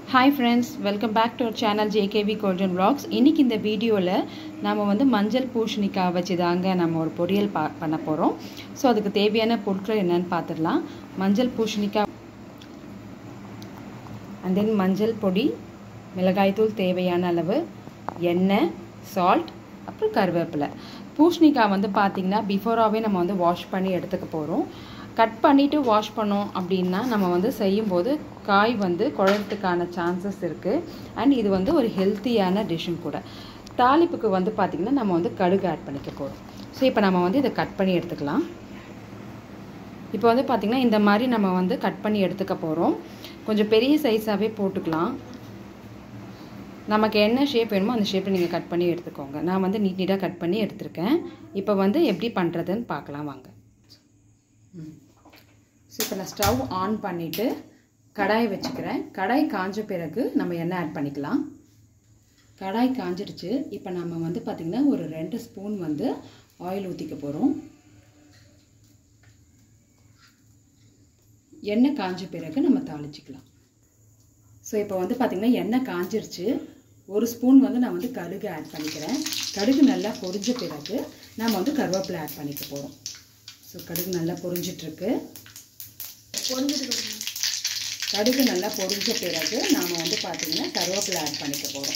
hi friends welcome back to our channel JKV golden vlogs இன்றைக்கி இந்த வீடியோவில் நம்ம வந்து மஞ்சள் பூசணிக்காய் வச்சு தாங்க நம்ம ஒரு பொரியல் பா பண்ண போகிறோம் ஸோ அதுக்கு தேவையான பொருட்கள் என்னன்னு பார்த்துடலாம் மஞ்சள் பூசணிக்காய் அண்ட் தென் மஞ்சள் பொடி மிளகாய்த்தூள் தேவையான அளவு எண்ணெய் சால்ட் அப்புறம் கருவேப்பிலை பூசணிக்காய் வந்து பார்த்திங்கன்னா பிஃபோராகவே நம்ம வந்து வாஷ் பண்ணி எடுத்துக்க போகிறோம் கட் பண்ணிவிட்டு வாஷ் பண்ணோம் அப்படின்னா நம்ம வந்து செய்யும்போது காய் வந்து குழறதுக்கான சான்சஸ் இருக்குது அண்ட் இது வந்து ஒரு ஹெல்த்தியான டிஷ்ஷும் கூட தாளிப்புக்கு வந்து பார்த்திங்கன்னா நம்ம வந்து கடுகு ஆட் பண்ணிக்க போகிறோம் ஸோ இப்போ நம்ம வந்து இதை கட் பண்ணி எடுத்துக்கலாம் இப்போ வந்து பார்த்திங்கன்னா இந்த மாதிரி நம்ம வந்து கட் பண்ணி எடுத்துக்க போகிறோம் கொஞ்சம் பெரிய சைஸாகவே போட்டுக்கலாம் நமக்கு என்ன ஷேப் வேணுமோ அந்த ஷேப்பை நீங்கள் கட் பண்ணி எடுத்துக்கோங்க நான் வந்து நீட் நீட்டாக கட் பண்ணி எடுத்திருக்கேன் இப்போ வந்து எப்படி பண்ணுறதுன்னு பார்க்கலாம் வாங்க ஸோ இப்போ நான் ஸ்டவ் ஆன் பண்ணிவிட்டு கடாய் வச்சுக்கிறேன் கடாய் காஞ்ச பிறகு நம்ம எண்ணெய் ஆட் பண்ணிக்கலாம் கடாய் காஞ்சிடுச்சு இப்போ நம்ம வந்து பார்த்திங்கன்னா ஒரு ரெண்டு ஸ்பூன் வந்து ஆயில் ஊற்றிக்க போகிறோம் எண்ணெய் காஞ்ச பிறகு நம்ம தாளிச்சிக்கலாம் ஸோ இப்போ வந்து பார்த்திங்கன்னா எண்ணெய் காஞ்சிருச்சு ஒரு ஸ்பூன் வந்து நான் வந்து கடுகு ஆட் பண்ணிக்கிறேன் கடுகு நல்லா பொரிஞ்ச பிறகு நம்ம வந்து கருவேப்பிலை ஆட் பண்ணிக்க போகிறோம் ஸோ கடுகு நல்லா பொரிஞ்சிட்ருக்கு கடுகு நல்லா பொரிஞ்ச பிறகு நாம் வந்து பார்த்திங்கன்னா கருவேப்பிலை ஆட் பண்ணிக்க போகிறோம்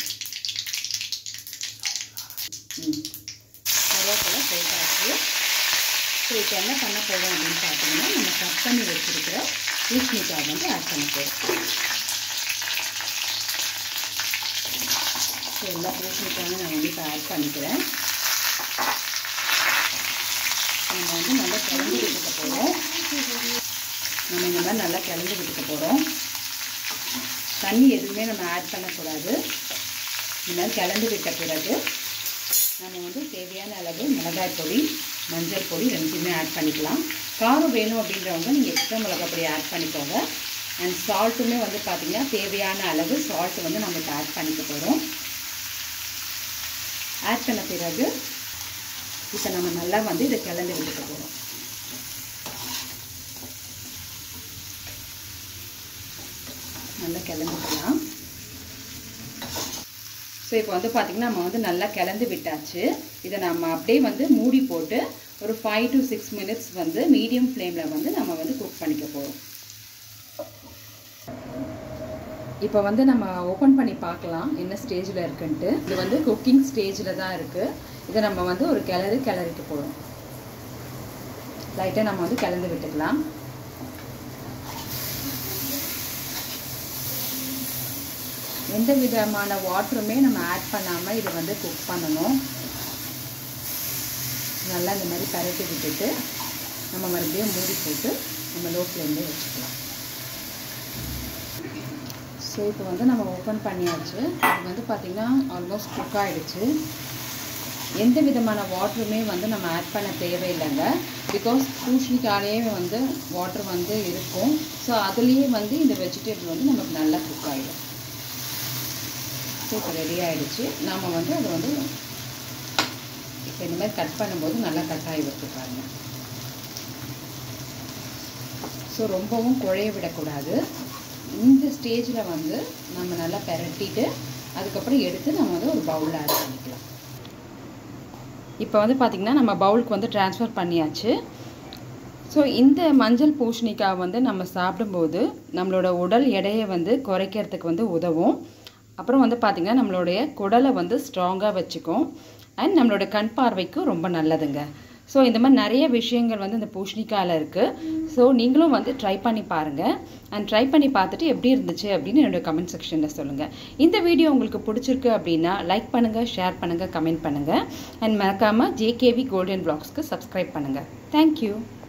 ம் கருவேப்பிலை போட்டாச்சு ஸோ இப்போ என்ன பண்ண போகிறோம் அப்படின்னு பார்த்தீங்கன்னா நம்ம கட் பண்ணி வச்சுருக்கிற பூசணிக்காய் வந்து ஆட் பண்ண போகிறோம் ஸோ எல்லா பூசணிக்காயும் நான் வந்து இப்போ ஆட் பண்ணிக்கிறேன் நம்ம வந்து நல்லா கிளம்பி விட்டுக்க போகிறோம் நம்ம இந்த மாதிரி நல்லா கிளம்பி விட்டுக்க போகிறோம் தண்ணி எதுவுமே நம்ம ஆட் பண்ணக்கூடாது இந்த மாதிரி கிளம்பி விட்ட பிறகு நம்ம வந்து தேவையான அளவு மிளகாய் பொடி மஞ்சள் பொடி ரெண்டுத்தையுமே ஆட் பண்ணிக்கலாம் காரம் வேணும் அப்படின்றவங்க நீங்கள் எக்ஸ்ட்ரா மிளகாய் பொடி ஆட் பண்ணிக்கோங்க அண்ட் சால்ட்டுமே வந்து பார்த்திங்கன்னா தேவையான அளவு சால்ட் வந்து நம்ம இப்போ ஆட் பண்ணிக்க போகிறோம் ஆட் பண்ண பிறகு இப்போ நம்ம நல்லா வந்து இதை கிளந்து விட்டுக்க போகிறோம் நல்லா கிளம்பிக்கலாம் ஸோ இப்போ வந்து பார்த்திங்கன்னா நம்ம வந்து நல்லா கிளந்து விட்டாச்சு இதை நம்ம அப்படியே வந்து மூடி போட்டு ஒரு ஃபைவ் டு சிக்ஸ் மினிட்ஸ் வந்து மீடியம் ஃப்ளேமில் வந்து நம்ம வந்து குக் பண்ணிக்க போகிறோம் இப்போ வந்து நம்ம ஓப்பன் பண்ணி பார்க்கலாம் என்ன ஸ்டேஜில் இருக்குன்ட்டு இது வந்து குக்கிங் ஸ்டேஜில் தான் இருக்குது இதை நம்ம வந்து ஒரு கிளறு கிளறிக்க போகிறோம் லைட்டாக நம்ம வந்து கிளந்து விட்டுக்கலாம் எந்த விதமான வாட்டருமே நம்ம ஆட் பண்ணாமல் இதை வந்து குக் பண்ணணும் நல்லா இந்த மாதிரி பரட்டி விட்டுட்டு நம்ம மறுபடியும் மூடி போட்டு நம்ம லோ ஃப்ளேம்லேயே வச்சுக்கலாம் ஸோ இப்போ வந்து நம்ம ஓப்பன் பண்ணியாச்சு இது வந்து பார்த்திங்கன்னா ஆல்மோஸ்ட் குக் ஆகிடுச்சு எந்த விதமான வாட்டருமே வந்து நம்ம ஆட் பண்ண தேவையில்லைங்க பிகாஸ் பூசணிக்காலேயே வந்து வாட்டர் வந்து இருக்கும் ஸோ அதுலேயே வந்து இந்த வெஜிடபிள் வந்து நமக்கு நல்லா குக் ஆகிடும் ஸோ இப்போ ரெடி ஆகிடுச்சு நம்ம வந்து அதை வந்து இப்போ இந்த மாதிரி கட் பண்ணும்போது நல்லா கட் ஆகி வருது பாருங்கள் ஸோ ரொம்பவும் குழைய விடக்கூடாது இந்த ஸ்டேஜில் வந்து நம்ம நல்லா பெரட்டிட்டு அதுக்கப்புறம் எடுத்து நம்ம வந்து ஒரு பவுலில் ஆட் பண்ணிக்கலாம் இப்போ வந்து பார்த்திங்கன்னா நம்ம பவுலுக்கு வந்து ட்ரான்ஸ்ஃபர் பண்ணியாச்சு ஸோ இந்த மஞ்சள் பூசணிக்காய் வந்து நம்ம சாப்பிடும்போது நம்மளோட உடல் எடையை வந்து குறைக்கிறதுக்கு வந்து உதவும் அப்புறம் வந்து பார்த்திங்கன்னா நம்மளுடைய குடலை வந்து ஸ்ட்ராங்காக வச்சுக்கும் அண்ட் நம்மளோட கண் பார்வைக்கும் ரொம்ப நல்லதுங்க ஸோ இந்த மாதிரி நிறைய விஷயங்கள் வந்து இந்த பூஷணிக்காயில் இருக்குது ஸோ நீங்களும் வந்து ட்ரை பண்ணி பாருங்கள் அண்ட் ட்ரை பண்ணி பார்த்துட்டு எப்படி இருந்துச்சு அப்படின்னு என்னோட கமெண்ட் செக்ஷனில் சொல்லுங்கள் இந்த வீடியோ உங்களுக்கு பிடிச்சிருக்கு அப்படின்னா லைக் பண்ணுங்கள் ஷேர் பண்ணுங்கள் கமெண்ட் பண்ணுங்கள் அண்ட் மறக்காமல் ஜேகேவி கோல்டன் பிளாக்ஸ்க்கு சப்ஸ்கிரைப் பண்ணுங்கள் தேங்க்யூ